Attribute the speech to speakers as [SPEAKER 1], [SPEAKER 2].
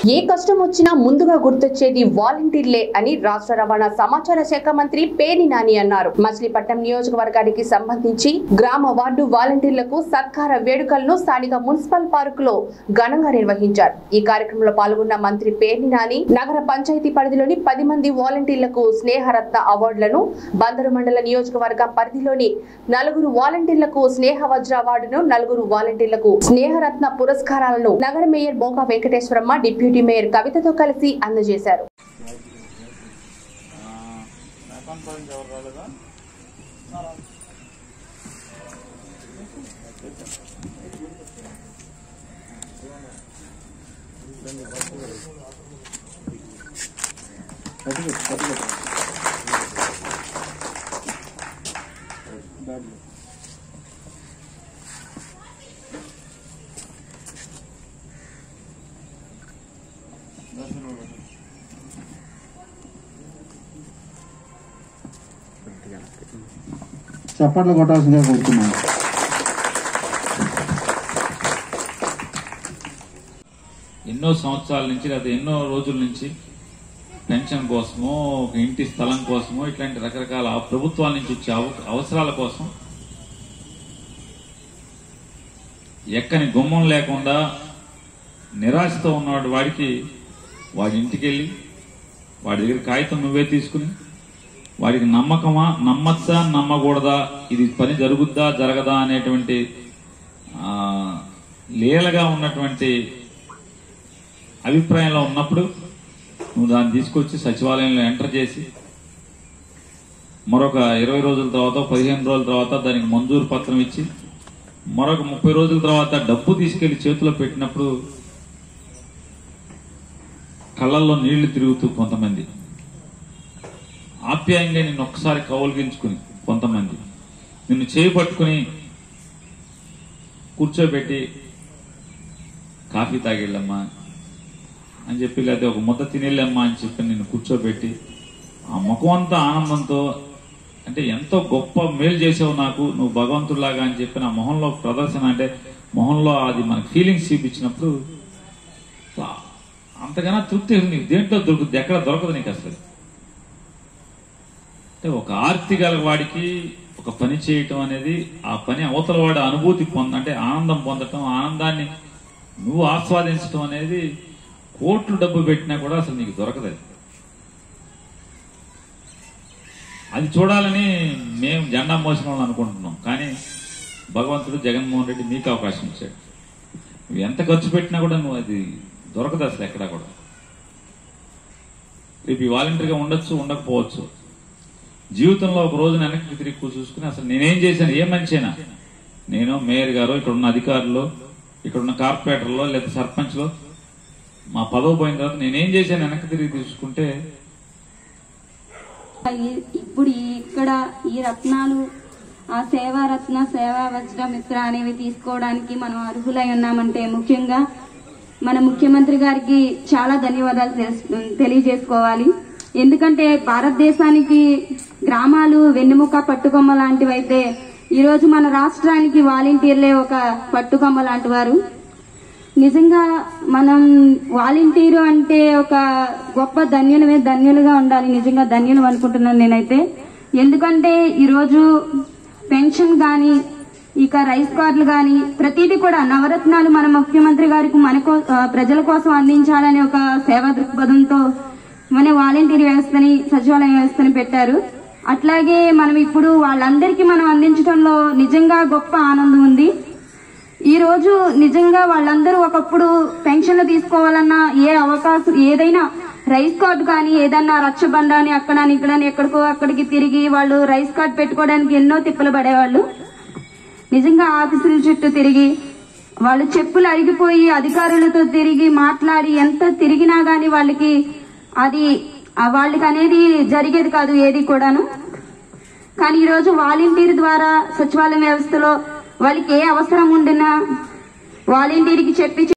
[SPEAKER 1] ఏ కష్టం వచ్చినా ముందుగా గుర్తొచ్చేది వాలంటీర్లే అని రాష్ట్ర రవాణా సమాచార శాఖ మంత్రి పేర్ని నాని అన్నారు మచిలీపట్నం నియోజకవర్గానికి సంబంధించి గ్రామ వార్డు వాలంటీర్లకు సత్కార వేడుకలను స్థానిక మున్సిపల్ పార్క్ లో ఘనంగా నిర్వహించారు ఈ కార్యక్రమంలో పాల్గొన్న మంత్రి పేర్ని నాని నగర పంచాయతీ పరిధిలోని పది మంది వాలంటీర్లకు స్నేహరత్న అవార్డులను బందరు మండల నియోజకవర్గ పరిధిలోని నలుగురు వాలంటీర్లకు స్నేహ వజ్ర అవార్డును నలుగురు వాలంటీర్లకు స్నేహరత్న పురస్కారాలను నగర mayor Boka Venkateswaramma deputy mayor కవితతో కలిసి అందజేశారు
[SPEAKER 2] అకౌంట్ పాయింట్ ఎవరు రాలేదా
[SPEAKER 3] చప్పట్లు కొట్టాల్సిందిగా కోరుతున్నాను
[SPEAKER 2] ఎన్నో సంవత్సరాల నుంచి లేదా ఎన్నో రోజుల నుంచి పెన్షన్ కోసమో ఒక ఇంటి స్థలం కోసమో ఇట్లాంటి రకరకాల ప్రభుత్వాల నుంచి వచ్చే అవ- అవసరాల కోసం ఎక్కని గుమ్మం లేకుండా నిరాశతో ఉన్నవాడు వాడికి వాడి ఇంటికి వెళ్ళి వాడి దగ్గర కాగితం నువ్వే తీసుకుని వాడికి నమ్మకమా నమ్మచ్చా నమ్మకూడదా ఇది పని జరుగుద్దా జరగదా అనేటువంటి ఆ, లీలగా ఉన్నటువంటి అభిప్రాయంలో ఉన్నప్పుడు నువ్వు దాన్ని తీసుకొచ్చి సచివాలయంలో ఎంటర్ చేసి మరొక ఇరవై రోజుల తర్వాత పదిహేను రోజుల తర్వాత దానికి మంజూరు పత్రం ఇచ్చి మరొక ముప్పై రోజుల తర్వాత డబ్బు తీసుకెళ్లి చేతిలో పెట్టినప్పుడు కళ్ళల్లో నీళ్లు తిరుగుతూ కొంతమంది ఆప్యాయంగా నిన్ను ఒక్కసారి కౌలిగించుకుని కొంతమంది నిన్ను చేయి పట్టుకుని కూర్చోబెట్టి కాఫీ తాగిళ్ళమ్మా అని చెప్పి లేకపోతే ఒక ముద్ద తినేళ్ళమ్మా అని చెప్పి నిన్ను కూర్చోబెట్టి ఆ ముఖం అంతా ఆనందంతో అంటే ఎంతో గొప్ప మేలు చేసావు నాకు నువ్వు భగవంతుడిలాగా అని చెప్పి నా మొహంలో ప్రదర్శన అంటే మొహంలో అది మనకి ఫీలింగ్స్ చూపించినప్పుడు ఆ- అంతకన్నా తృప్తి నీకు దేంట్లో దొరుకుతుంది ఎక్కడ దొరకదు నీకు అసలు అంటే ఒక ఆర్తి గల వాడికి ఒక పని చేయటం అనేది ఆ పని అవతల వాడి అనుభూతి పొంద అంటే ఆనందం పొందటం ఆనందాన్ని నువ్వు ఆస్వాదించటం అనేది కోట్లు డబ్బు పెట్టినా కూడా అసలు నీకు దొరకదు అది. అది చూడాలని మేము జెండా మోసిన వాళ్ళు అనుకుంటున్నాం కానీ భగవంతుడు జగన్మోహన్ రెడ్డి మీకు అవకాశం ఇచ్చాడు నువ్వు ఎంత ఖర్చు పెట్టినా కూడా నువ్వు అది దొరకదు అసలు ఎక్కడా కూడా రేపు ఈ వాలంటీర్గా ఉండొచ్చు ఉండకపోవచ్చు జీవితంలో ఒక రోజున వెనక్కి తిరిగి కూర్చు చూసుకుని అసలు నేనేం చేశాను ఏ మంచినా నేను మేయర్ గారు ఇక్కడ ఉన్న అధికారులు ఇక్కడ ఉన్న కార్పొరేటర్లో లేదా సర్పంచ్లో మా పదవి పోయిన తర్వాత నేనేం చేశాను వెనక్కి తిరిగి తీసుకుంటే
[SPEAKER 4] ఈ- ఇప్పుడు ఈ- ఇక్కడ ఈ రత్నాలు ఆ సేవా రత్న సేవా వజ్ర మిత్ర అనేవి తీసుకోవడానికి మనం అర్హులై ఉన్నామంటే ముఖ్యంగా మన ముఖ్యమంత్రి గారికి చాలా ధన్యవాదాలు తెలు- తెలియజేసుకోవాలి ఎందుకంటే భారతదేశానికి గ్రామాలు వెన్నెముక పట్టుకొమ్మ లాంటివైతే ఈ రోజు మన రాష్ట్రానికి వాలంటీర్లే ఒక పట్టుకొమ్మ లాంటి వారు నిజంగా మనం వాలంటీరు అంటే ఒక గొప్ప ధన్యులమే ధన్యులుగా ఉండాలి నిజంగా ధన్యులు అనుకుంటున్నాను నేనైతే ఎందుకంటే ఈరోజు పెన్షన్ కానీ ఇక రైస్ కార్డులు కానీ ప్రతిదీ కూడా నవరత్నాలు మన ముఖ్యమంత్రి గారికి మన కో- ఆ, ప్రజల కోసం అందించాలనే ఒక సేవా దృక్పథంతో మన వాలంటీర్ వ్యవస్థని సచివాలయ వ్యవస్థని పెట్టారు అట్లాగే మనం ఇప్పుడు వాళ్ళందరికీ మనం అందించడంలో నిజంగా గొప్ప ఆనందం ఉంది ఈ రోజు నిజంగా వాళ్ళందరూ ఒకప్పుడు పెన్షన్లు తీసుకోవాలన్నా ఏ అవకాశం ఏదైనా రైస్ కార్డు కానీ ఏదన్నా రచ్చబండ అని అక్కడ అని ఇక్కడ అని ఎక్కడికో అక్కడికి తిరిగి వాళ్ళు రైస్ కార్డు పెట్టుకోవడానికి ఎన్నో తిప్పలు పడేవాళ్ళు నిజంగా ఆఫీసుల చుట్టూ తిరిగి వాళ్ళు చెప్పులు అరిగిపోయి అధికారులతో తిరిగి మాట్లాడి ఎంత తిరిగినా గానీ వాళ్ళకి అది ఆ వాళ్ళకి అనేది జరిగేది కాదు ఏది కూడాను కానీ ఈ రోజు వాలంటీర్ ద్వారా సచివాలయం వ్యవస్థలో వాళ్ళకి ఏ అవసరం ఉండినా వాలంటీర్కి చెప్పి